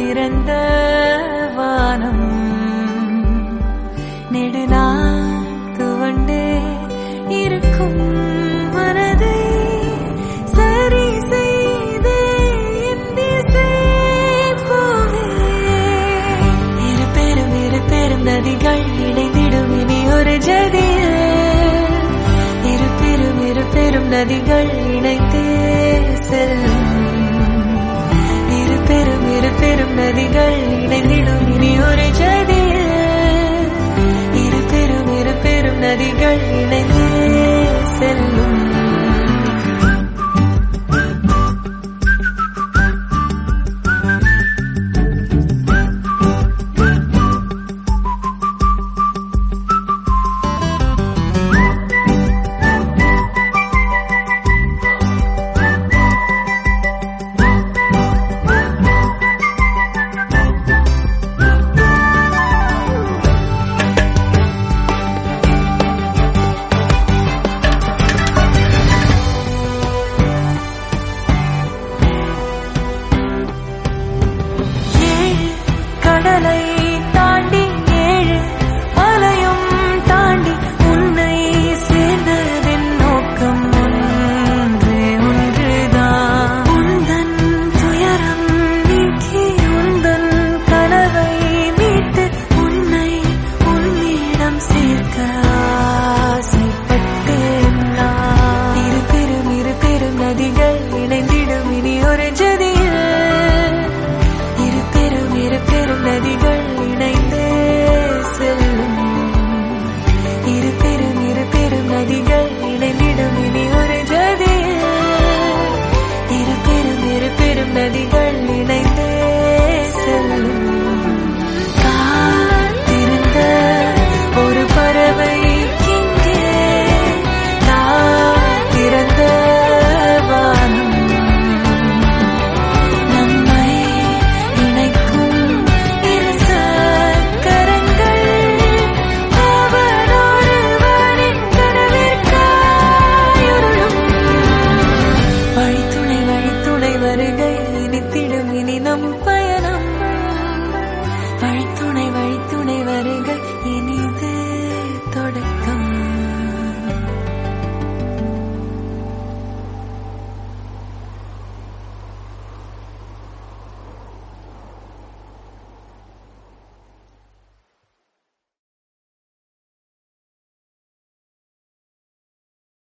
திறந்த வானம் நெடுநாள் துவண்டே இருக்கும் மனதை சரி செய்தே என் திசை போவே இரு பெரும் இரு பெரும் நதிகள் இணைந்திடும் இனி ஒரு ஜதியில் இரு பெரும் இரு பெரும் நதிகள் இணைத்தே செல்லும் இரு பெரும் இரு பெரும் நதிகள் இணைந்திடும் இனி ஒரு ஜதி